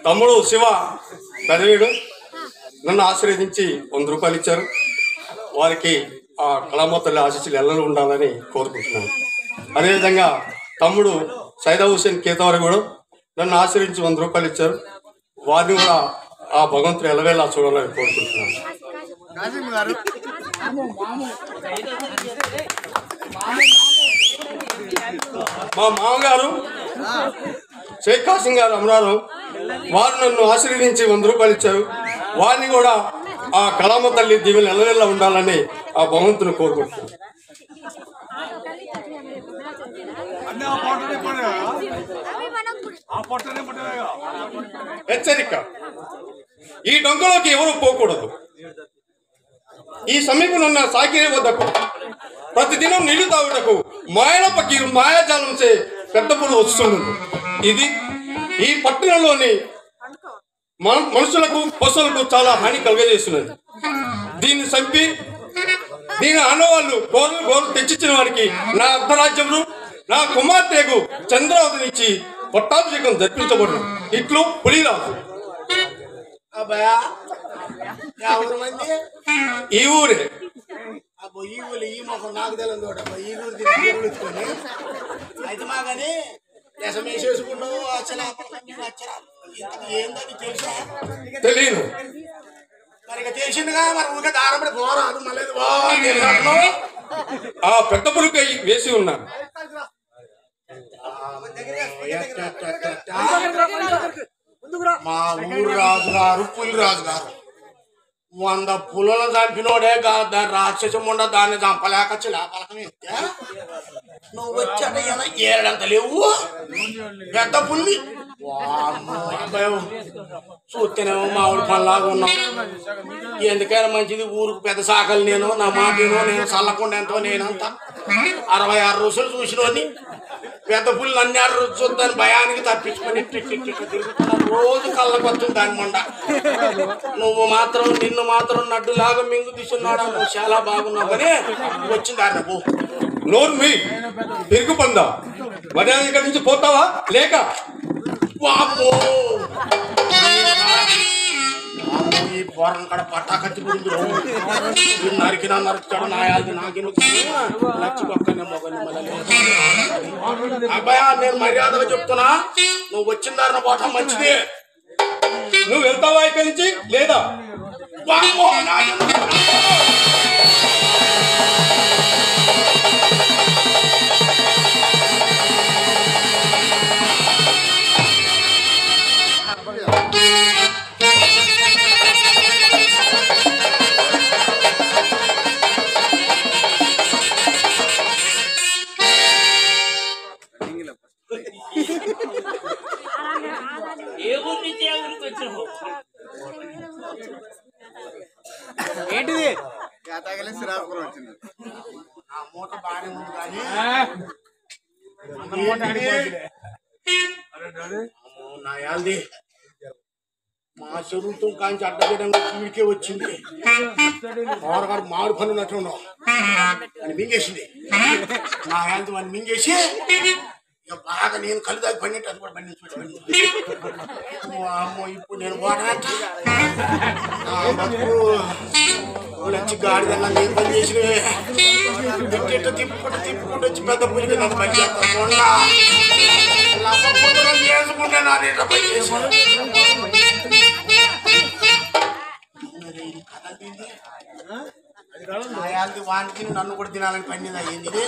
తమ్ముడు శివ పెదవీడు నన్ను ఆశీర్వదించి వంద రూపాయలు ఇచ్చారు వారికి ఆ కళామ తల్లి ఆశీస్సులు ఎల్లలు ఉండాలని కోరుకుంటున్నాను అదేవిధంగా తమ్ముడు సైదా హుసేన్ కేతవరి కూడా నన్ను ఆశీర్వించి వంద రూపాయలు ఇచ్చారు వారిని కూడా ఆ భగవంతుడు ఎలవేలా చూడాలని కోరుకుంటున్నాను మా మామగారు షేక్ కాసిం గారు అమరారు వారు నన్ను ఆశీర్వదించి వంద రూపాయలు ఇచ్చారు వారిని కూడా ఆ కళామ తల్లి దీవెన ఎల్లవెల్ల ఉండాలని ఆ భగవంతుని కోరుకుంటున్నాను అన్నీ ఆ పొట్టనే పడేగా ఆ పొట్టనే పడేగా హెచ్చరిక ఈ డొంకలోకి ఎవరు పోకూడదు ఈ సమీపంలో ఉన్న సాకిరే వద్దకు ప్రతిదినం నీళ్లు తాగుటకు మాయల పకీరు మాయాజాలం చే పెద్ద పులు వస్తున్నది ఇది ఈ పట్టణంలోని మన- మనుషులకు పశువులకు చాలా హాని కలుగజేస్తున్నది దీన్ని చంపి దీని ఆనవాళ్ళు గోరు గోరు తెచ్చిచ్చిన వారికి నా అర్ధరాజ్యములు నా కుమార్తెకు చంద్రావతినిచ్చి పట్టాభిషేకం జరిపించబడును ఇట్లు పులిరాజు అబ్బాయా ఎవరు మంది ఈ ఊరే అబ్బో ఈ ఊళ్ళు ఈ మొహం నాకు తెలియదు ఒకటి అబ్బో ఈ ఊరు తిరిగి ఎత్తుకొని అయితే మా కానీ దశం వేసేసుకుంటావు అచ్చలా అచ్చలా ఏందని తెలుసా తెలియను మరి ఇక తెలిసిందిగా మరి ఊరికే దారపడి పోరాదు మళ్ళీ ఇది ఓ తెలిసినట్లు. ఆ పెద్ద పులికై వేసి ఉన్నాను ఎట్ట, ఎట్ట, ఎట్ట, ఎట్ట. మా ఊరు రాజు గారు పులి రాజు గారు వంద పులులను చంపినోడే గా- దాని రాక్షసం ఉండ దాన్ని చంపలేక చిలాపలకం ఎత్తే నువ్వు వచ్చాక ఏమైనా ఏడంత లేవు పెద్ద పుల్లి వామ్మో, అబ్బాయి, చూస్తేనేమో మామిడి పనిలాగా ఉన్నావు ఎందుకైనా మంచిది ఊరికి పెద్ద శాఖలు నేను నా మాటేనో నేను చల్లకుండా ఎంతో నేనంత అరవై ఆరు రోజులు చూసినోని పెద్ద పుల్లి అన్ని ఆరు రోజులు చూద్దాని భయానికి తప్పించుకొని ఇట్ట ఇట్ట ఇట్ట ఇట్ట తిరుగుతున్నాను రోజు కళ్ళకు వస్తుంది దాని మొండ నువ్వు మాత్రం నిన్ను మాత్రం నడ్డులాగా మింగు తీసున్నాడు నువ్వు చాలా బాగున్నావు అని వచ్చింది దాన్ని పో నోరు మీ తిరుగు పందా మర్యాద ఇక్కడి నుంచి పోతావా లేక వామ్మో! వామ్మో, ఈ పోరం కడ పట్టాకత్తి గురించి నరికినా నరుకుతాడు నాయాది నాకెందుకు నచ్చి పక్కనే మొగని మళ్ళీ అబ్బాయా నేను మర్యాదగా చెప్తున్నా నువ్వు వచ్చిన దారిన పోవటం మంచిది నువ్వు వెళ్తావా ఇక్కడి నుంచి లేదా వామ్మో, నాకెందుకు? ఏ ఊరు నుంచి ఏ ఊరికి వచ్చినావు ఏంటిది కేతాగలే శ్రీరామపురం వచ్చింది ఆ మూట బాగానే ఉంది కానీ అమ్మో, నా యాల్ది మా చెరువుతో కాంచి అడ్డగడంగా కీడికే వచ్చింది మామగారు మామిడి పనులు ఉన్నట్టున్నావు అని మింగేసింది నా యాల్ది వాడిని మింగేసి ఇక బాగా నేను కళ్ళు దాగి పడినట్టు అది కూడా పండించి అమ్మో ఇప్పుడు నేను పోటాట నా బతుకు వచ్చి గాడిదన్నా నేను పని చేసినవే తిట్ట తిప్పుకుంటూ తిప్పుకుంటూ వచ్చి పెద్ద పులికి నన్ను పని చేస్తాను మొన్న లవ్వ కూతురు చేసుకుంటే నా ఇట్లా పని చేశాను ఆయాలది వానికి నన్ను కూడా తినాలని పండింది అయ్యింది ఇది.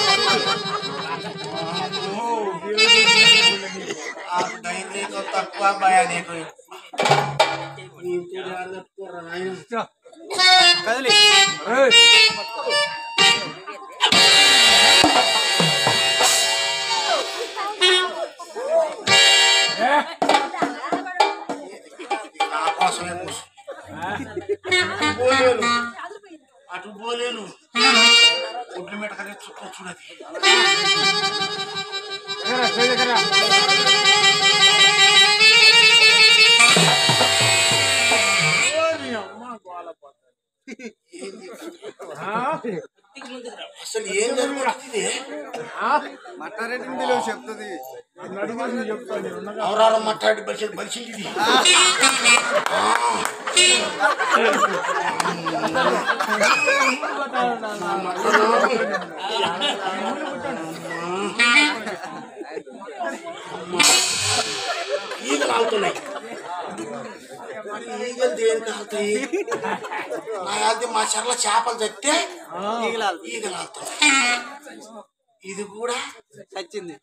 ఆ ధైర్యం తక్కువ భయ నీకు నీతో జాగ్రత్త నాయన కదలి నా కోసమే కూర్చో. పోలేను అటు పోలేను ఒడ్లు మెటకనే చూడది అసలు ఏం జరుగుతుంది మట్టారెడ్డిని తెలియదు చెప్తుంది ఎవరారు మాట్లాడి బలిసి బలిసింది ఇది ఈగలు ఆగుతున్నాయి మరి ఈగలు దేనికి ఆగుతాయి నా అది మా చెర్ల చేపలు చస్తే ఈగలాలు ఈగలు ఆగుతాయి ఇది కూడా చచ్చింది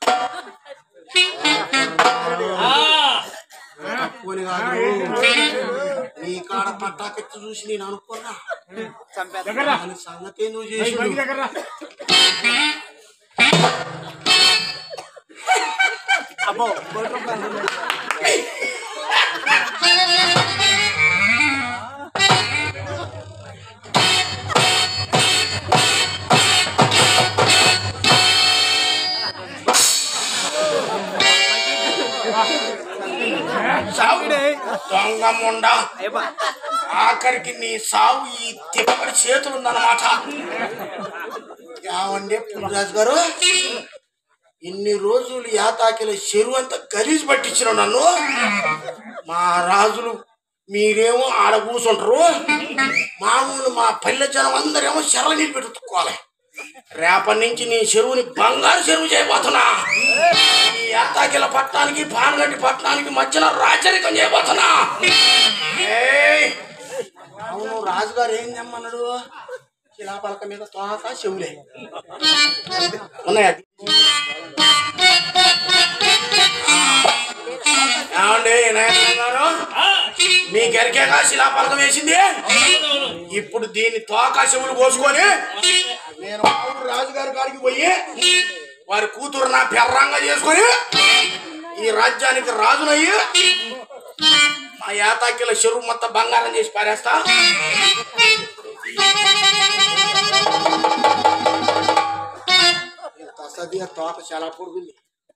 పోని కాదు నీ కాడ పట్టాకెత్తి చూసి నేను అనుకున్నా చంపేస్తా దాని సంగతి నువ్వు చేసి అబ్బో కోటి రూపాయలు సావు దొంగ ముండ అయ్యబ్బా ఆఖరికి నీ సావు ఈ తిప్పటి చేతులు ఉందన్నమాట ఏమండి పుల్లరాజు గారు ఇన్ని రోజులు యాతాకిల చెరువు అంతా గలీజు పట్టించిన నన్ను మా రాజులు మీరేమో ఆడ కూర్చుంటారు మామూలు మా పల్లె జనం అందరేమో చెరల నీళ్ళు పెట్టుకోవాలి రేపటి నుంచి నీ చెరువుని బంగారు చెరువు చేయబోతున్నా ఈ యాతాకిల పట్టణానికి పానగంటి పట్టణానికి మధ్యన రాచరికం చేయబోతున్నా ఏయ్! అవును రాజుగారు ఏం తెమ్మన్నాడు శిలాపలక మీద తోక చెవులే ఉన్నాయా ఏమండి నాయన గారు మీ గరికేగా శిలాపలకం వేసింది ఇప్పుడు దీన్ని తోక చెవులు కోసుకొని నేను మామూలు రాజుగారి కాడికి పోయి వారి కూతురు నా పెర్రంగా చేసుకొని ఈ రాజ్యానికి రాజునయ్యి మా యాతాకిల చెరువు మొత్తం బంగారం చేసి పారేస్తా తసది ఆ తోక చాలా పొడుగుంది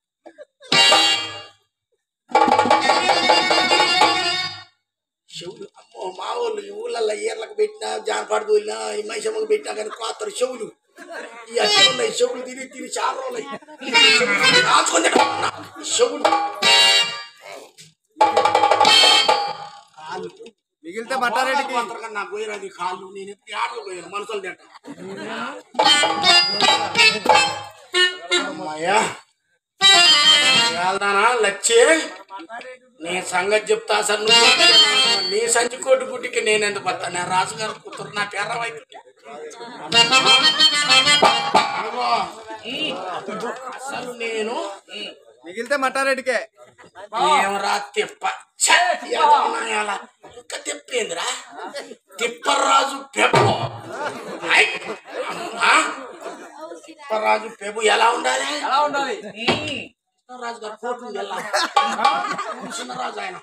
చెవులు అమ్మో మా ఊళ్ళు ఈ ఊళ్ళల్లో ఈర్లకు పెట్టినా జానపాడు తోలినా ఈ మైసమ్మకు పెట్టినా కానీ కోతరు చెవులు ఈ అన్నీ ఉన్నాయి చెవులు తిని తిని చాలా రోజులు రాసుకొని చెవులు కాళ్ళు మిగిలితే మట్టారెడ్డికి మాత్రంగా నాకు పోయినది కాళ్ళు నేను ఎప్పుడు ఆటలు పోయాను మనసులు తింట అమ్మాయ్యా వెళ్దానా లచ్చి నీ సంగతి చెప్తా సార్ నువ్వు నీ సంచి కోటి గుడ్డికి నేను ఎందుకు వస్తా నేను రాజుగారు కూతురు నా పేరవైతే అసలు నేను మిగిలితే మట్టారెడ్డికే ఏమరా తిప్ప ఛ! ఎదవనాయాల. ఇంకా తిప్పేందిరా తిప్పరాజు పెబ్బు ఐ! అమ్మా! తిప్పరాజు పెబ్బు ఎలా ఉండాలి ఎలా ఉండాలి రాజు గారు కోట్లు ఎలా చిన్నరాజు ఆయన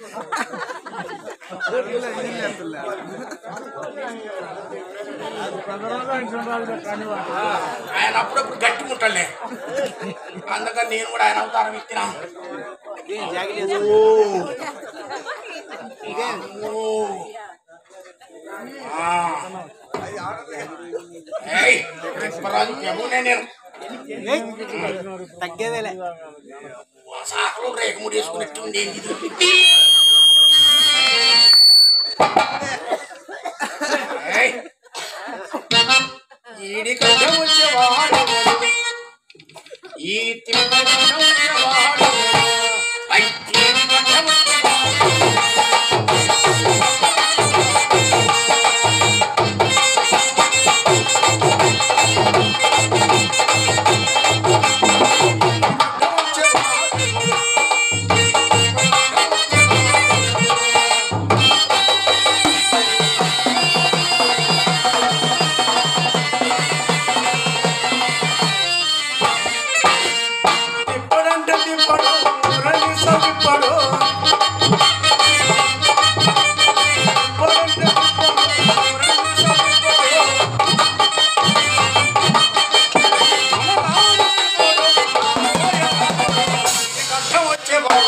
ఆయన అప్పుడప్పుడు గట్టి ముట్టలే అందుకని నేను కూడా ఆయన అవతారం ఇచ్చినా ఏం జాకెట్ వేసుకో. ఓ. ఆ. ఏయ్, తిప్పరాజు పెబ్బునే నేను ఏయ్, తగ్గేదేలే సాకలో రేఖముడి వేసుకున్నట్టు ఉండేది ఇది. ఏయ్. ఈడి కంటే వచ్చేవాడు ఈ తిప్ప కంటే వచ్చేవాడు ఐ, ఈడి కంటే వచ్చేవాడు. తిప్పడంటే తిప్పడు రండి సవిప్పడు తిప్పడంటే తిప్పడు రండి సవిప్పడు కష్టం వచ్చేవాడు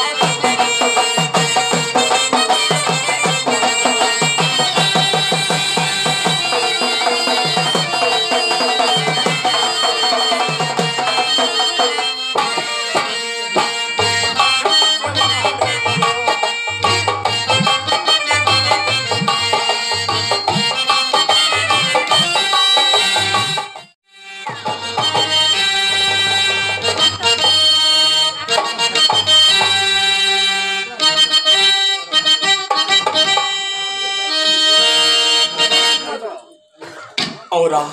ఏమోరా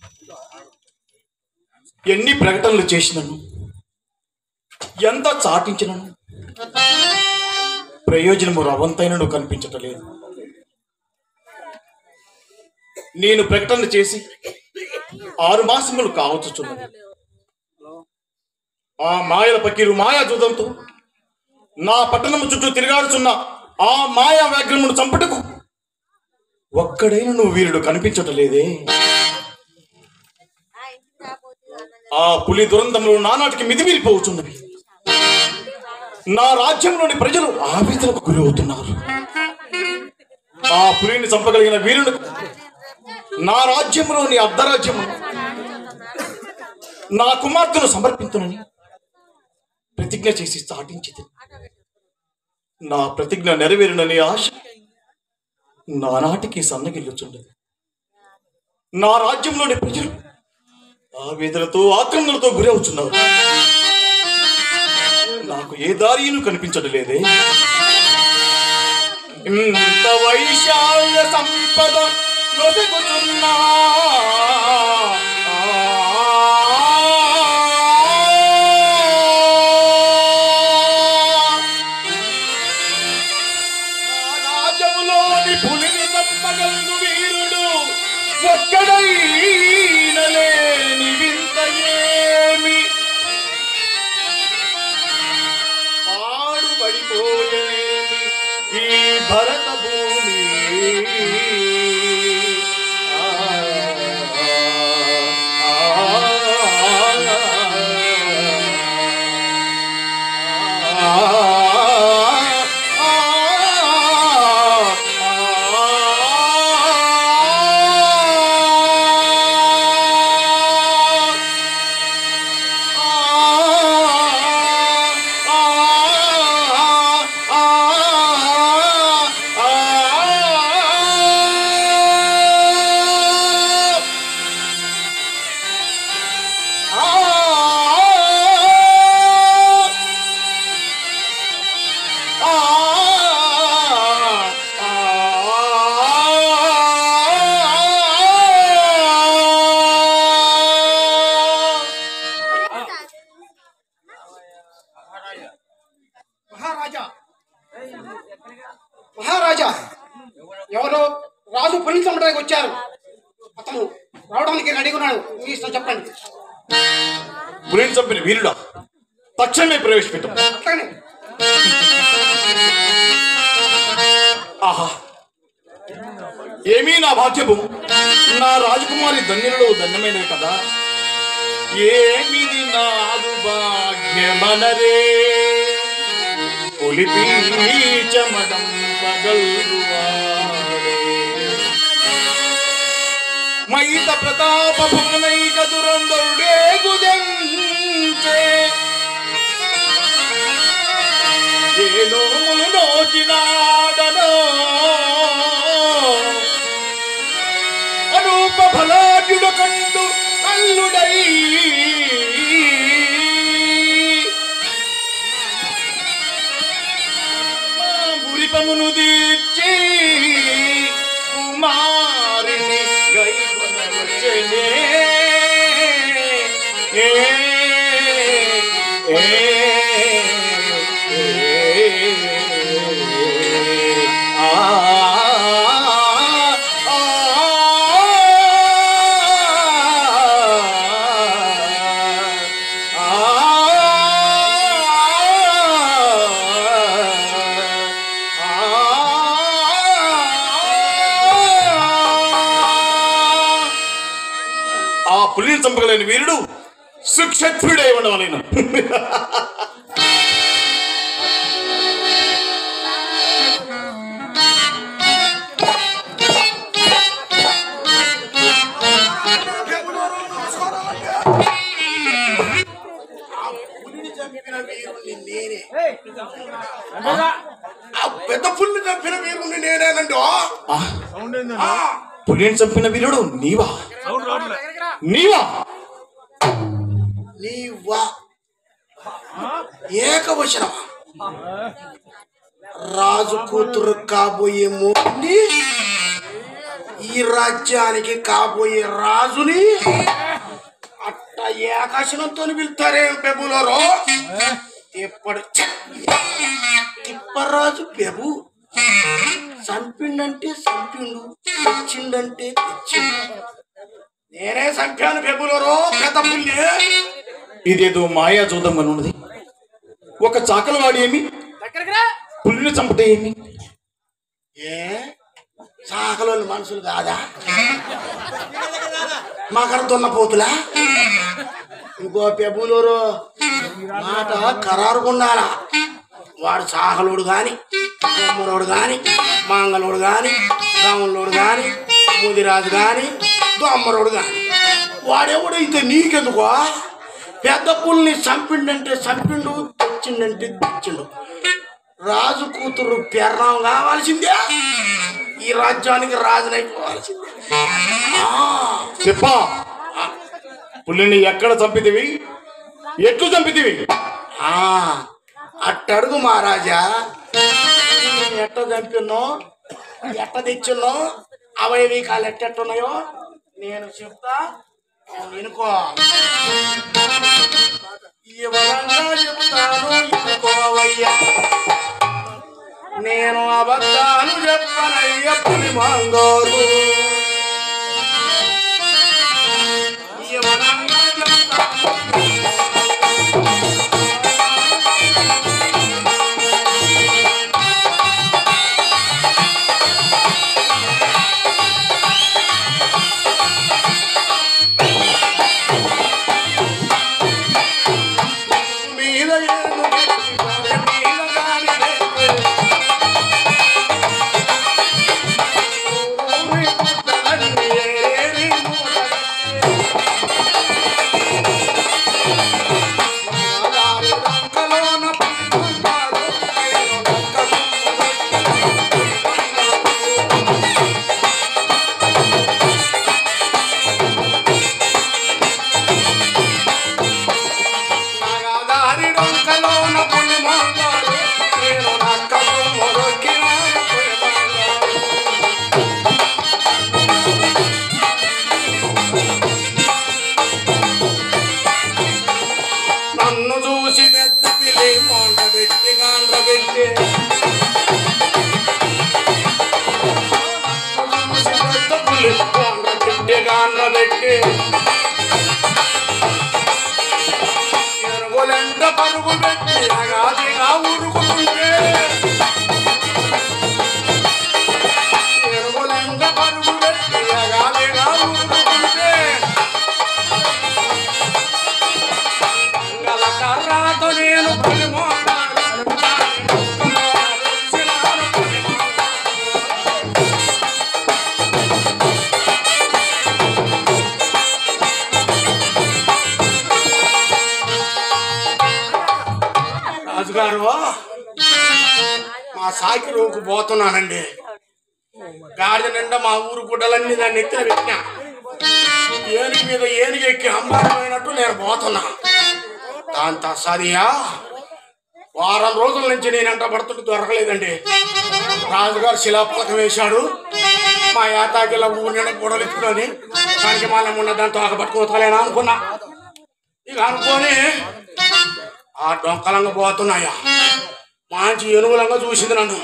ఎన్ని ప్రకటనలు చేసినను ఎంత చాటించినను ప్రయోజనము రవంతైనను కనిపించటం లేదు నేను ప్రకటన చేసి ఆరు మాసములు కావచ్చుచున్నది ఆ మాయల పకీరు మాయా జూదంతో నా పట్టణము చుట్టూ తిరగాడుచున్న ఆ మాయా వ్యాఘ్రమును చంపటకు ఒక్కడైన నువ్వు వీరుడు కనిపించటం లేదే ఆ పులి దురంతంలో నానాటికి మిదిమిరిపోతున్నవి నా రాజ్యంలోని ప్రజలు ఆవేదనకు గురి అవుతున్నారు ఆ పులిని చంపగలిగిన వీరుడు నా రాజ్యంలోని అర్ధరాజ్యము నా కుమార్తెను సమర్పించునని ప్రతిజ్ఞ చేసి చాటించింది నా ప్రతిజ్ఞ నెరవేరునని ఆశ నానాటికి సన్నగిల్లుచుండదు నా రాజ్యంలోని ప్రజలు ఆవేదనతో ఆక్రమణలతో గురి అవుతున్నారు నాకు ఏ దారిను కనిపించడం లేదే ఇంత వైశాల్య సంపద నొసగుతున్నా నా రాజ్యములోని పులిని తప్పగలను వీరుడు ఒక్కడైన లేని వింత ఏమి పాడుబడిపోయేది ఈ భరత భూమి ఆ, ఆ, మహారాజా మహారాజా ఎవరో రాజు పులిని చంపడానికి వచ్చారు అతను రావడానికి రెడీగా ఉన్నాడు మీ ఇష్టం చెప్పండి పులిని చంపిన వీరుడా తక్షణమే ప్రవేశపెట్టాం అట్లానే ఆహా ఏమీ నా భాగ్యము నా రాజకుమారి ధన్యులలో ధన్యమైనది కదా ఏమిది నాదు భాగ్యమనరే పులిపి చమడం పగల్వాడే మైత ప్రతాప భువనైక దురందరుడే గుదంచే ఏ నోములు నోచినాడనో అనూప ఫలాడ్యుడు కండు అల్లుడై మా మురిపమును తీర్చి కుమారిని గైకొనవచ్చనే ఏ ఏ ఆ ఆ పులిని చంపగలేని వీరుడు సుక్షత్రుడై ఉండవలేను పులిని చంపిన వీరుణ్ణి నేనే ఆ పెద్ద పుల్ని చంపిన వీరుణ్ణి నేనేనండి సౌండ్ ఏందండి పులిని చంపిన వీరుడు నీవా సౌండ్ రావట్లే నీవా నీవా ఏకవచనమా రాజు కూతురు కాబోయే మూడిని ఈ రాజ్యానికి కాబోయే రాజుని అట్ట ఏకాశనంతో పిలుస్తారేం పెబులరో ఎప్పుడు తిప్పరాజు పెబు చంపిండంటే చంపిండు తెచ్చిండంటే తెచ్చిండు నేనే చంపాను పెబులరో పెద్ద పుల్లి ఇదేదో మాయా జూదంగా ఉన్నది ఒక చాకలవాడి ఏమి పులిని చంపటే ఏమి ఏ సాకలోని మనుషులు కాదా మకర దున్నపోతులా ఇంకో పెబులూరు మాట ఖరారుగుండాలా వాడు సాకలోడు గాని బొమ్మలోడు గాని మంగళోడు గాని రాములోడు గాని ముదిరాజు గాని దొమ్మరోడు గాని వాడెవడైతే నీకెందుకో పెద్ద పుల్ని చంపిండంటే చంపిండు తెచ్చిండంటే తెచ్చిండు రాజు కూతురు పెర్రం కావాల్సిందే ఈ రాజ్యానికి రాజునైపోవాల్సిందే ఆ, తిప్ప పులిని ఎక్కడ చంపితివి ఎట్లు చంపితివి ఆ, అట్టడుగు మహారాజా నేను ఎట్ట చంపినో ఎట్ట తెచ్చినో అవయవీకాలు ఎట్టెట్టున్నాయో నేను చెప్తా నువ్వు వినుకో వివరంగా చెప్తాను వినుకోవయ్యా నేను అబద్ధాలు చెప్పనయ్య పులి మంగోరు వివరంగా చెప్తాను మీద ఏను పెట్టి గోడె మీద గాలి పెట్టి. ఊరూరి పుట్టలన్నీ ఏరి మూడగట్టి. గోదావరి రంకలోన పుట్టుకుంటాడు, నేను రంకలు నగదారి డొంకలోన పులి మంగాడు, నేను నక్కకు మొరొక్కినాను పులి మంగాడు. నన్ను చూసి పెద్ద పిల్లి మొండ పెట్టి గాండ్ర పెట్టి నన్ను చూసి పెద్ద పులి మొండ పెట్టి గాండ్ర పెట్టి ఎరువులెంట పరుగు పెట్టి అగాదిగా ఉరుకుతుంటే ఎరువులెంట పరుగు పెట్టి అగాదిగా ఉరుకుతుంటే గల కర్రాతో నేను పులిమోటాను రాజుగారు మా సాకి రోకు పోతున్నానండి గాడిద నిండా మా ఊరు గుడ్డలన్నీ దాన్ని ఎత్తిన పెట్టినా ఏనుగు మీద ఏనుగు ఎక్కి అంబారిపోయినట్టు నేను పోతున్నా దాంతో సదియా వారం రోజుల నుంచి నేను ఎంట పడుతుంటే దొరకలేదండి రాజుగారు శిలాపలకం వేశాడు మా యాతాకిల ఊరి నిండా గొడవలు ఎత్తుకొని దానికి మళ్ళీ మొన్న దాంతో ఆక పట్టుకోతలేనా అనుకున్నా ఇక అనుకొని ఆ డొంకలంగా పోతున్నాయా మంచి ఎనుగులంగా చూసింది నన్ను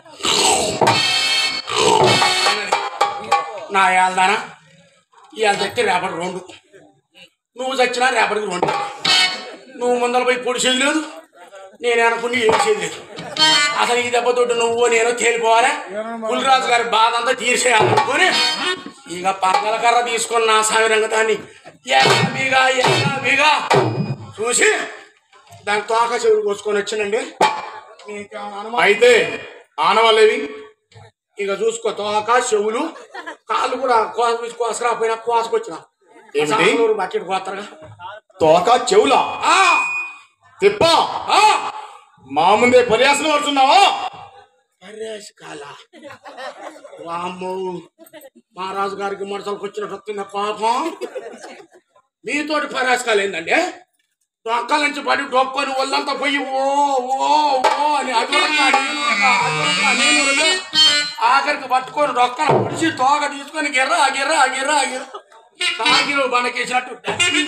నా ఏళ్ళదానా ఇవాళ చచ్చి రేపటి రెండు నువ్వు చచ్చినా రేపటికి రెండు నువ్వు ముందర పోయి పొడిచేది లేదు నేను అనుకుని ఏం చేయలేదు అసలు ఈ దెబ్బతోటి నువ్వు నేను తేలిపోవాలా పులిరాజు గారి బాధ అంతా తీర్చేయాలనుకొని ఇక పక్కల కర్ర తీసుకొని నా సామిరంగ దాన్ని ఎగాబిగా ఎగాబిగా చూసి దాని తోక చెవులు కోసుకొని వచ్చినండి మీకేమైనా అనుమానం అయితే ఆనవాళ్ళేవి ఇక చూసుకో తోక చెవులు కాళ్ళు కూడా కోస కోసరాపోయినా కోసుకొచ్చిన ఏమిటి? బకెట్ కోస్తారుగా తోక చెవులా ఆ, తిప్ప ఆ, మా ముందే పర్యాసనం పడుతున్నావా పర్యాసి కాల వామ్మో మహారాజు గారికి మనసులకు వచ్చినట్టు వస్తున్న పాపం మీతోటి పర్యాసకాలు ఏందండి డొక్కల నుంచి పడి డొక్కని ఒళ్ళంతా పోయి ఓ ఓ ఓ అని అదొరక నేను ఉరక, అదొరక, నేను ఉరక. ఆఖరికి పట్టుకొని రొక్కన పొడిచి తోక తీసుకొని గిర్ర గిర్ర గిర్ర గిర్ర సాగిరు బండకేసినట్టు డబ్బి.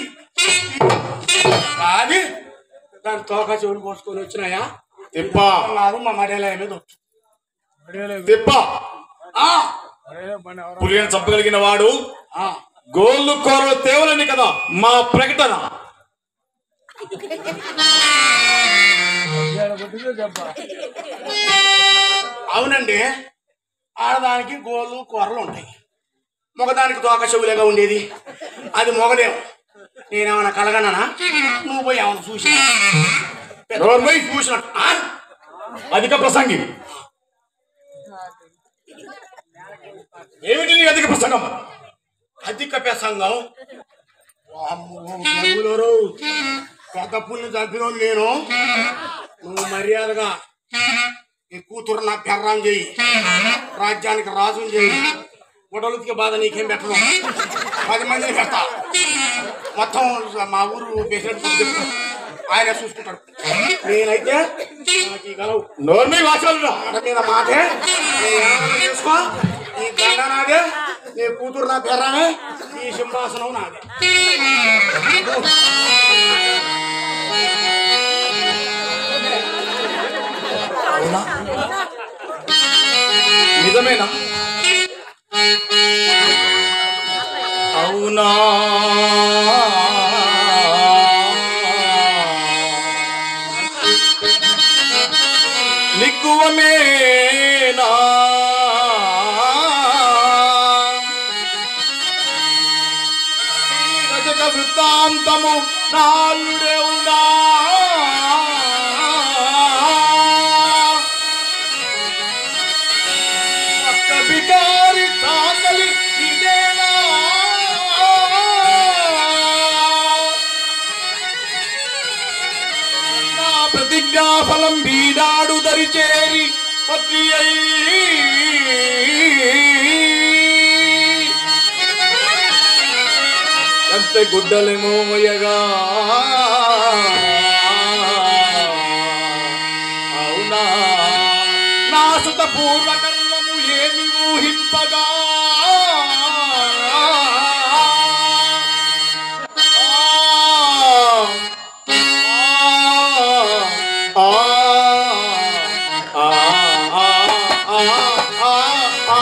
అది దాని తోక చెవులు పోసుకొని వచ్చినాయా తిప్ప కాదు మా మర్యాద మీద వచ్చు. తిప్ప ఆ, పులిని చంపగలిగిన వాడు ఆ. గోళ్ళు కూరలు తేవలని కదా మా ప్రకటన అవునండి ఆడదానికి గోళ్ళు కూరలు ఉంటాయి మగదానికి తోక చెవులేగా ఉండేది అది మొగదేం నేనేమన్నా కలగన్నానా నువ్వు పోయి ఏమన్నా చూసి నోర్మై చూసినట్టు ఆ? అధిక ప్రసంగి ఏమిటి నీ అధిక ప్రసంగం అధిక ప్రసంగం వామ్మో, దేవులరు. పెద్ద పుల్ని చంపిన నేను నువ్వు మర్యాదగా ఈ కూతురు నా పెర్రాం చెయ్యి రాజ్యానికి రాజుని చెయ్యి గుడలుతికి బాధ నీకేం పెట్టను పది మందిని పెడతా మొత్తం మా ఊరు ప్రెసిడెంట్ చెప్పు ఆయన చూసుకుంటాడు నేనైతే నాకు ఈ గలవు నోర్మై వాచాలు మాట మీద మాటే నీ ఏమన్నా చేసుకో ఈ దండ నాదే నీ కూతురు నా పెర్రామే ఈ సింహాసనం నాదే నిజమేనా అవునా నిగ్గువమేనా ఈ రజక వృత్తాంతము నాలుడేవునా ఒక్క బికారి తాకలి ఇదేనా నా ప్రతిజ్ఞాఫలం బీడాడు దరిచేరి పత్రి అయి ఎంత గుడ్డలేమోయగా అవునా నా సుత పూర్వకర్మము ఏమి ఊహింపగా ఆ, ఆ, ఆ, ఆ, ఆ, ఆ,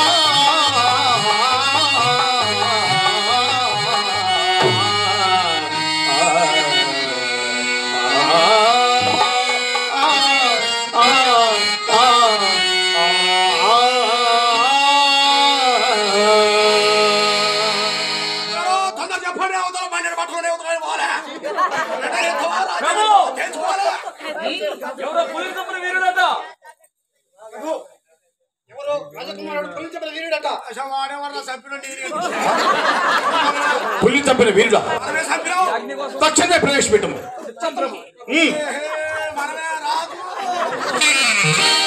ఎవరో తొందర చెప్పండి అవతల బండి పట్టుకుని అవతల పోలే తెలుసుకోవాలి ఎవరో పులి తప్పున వీరుడట ఎవరు రాజకుమారుడు పులి చెప్పిన వీరుడట అసలు వాడేవారు చంపిన నేను పులి చంపిన వీరుడా మనమే చంపినాం తక్షణమే ప్రవేశపెట్టము మనమే రాదు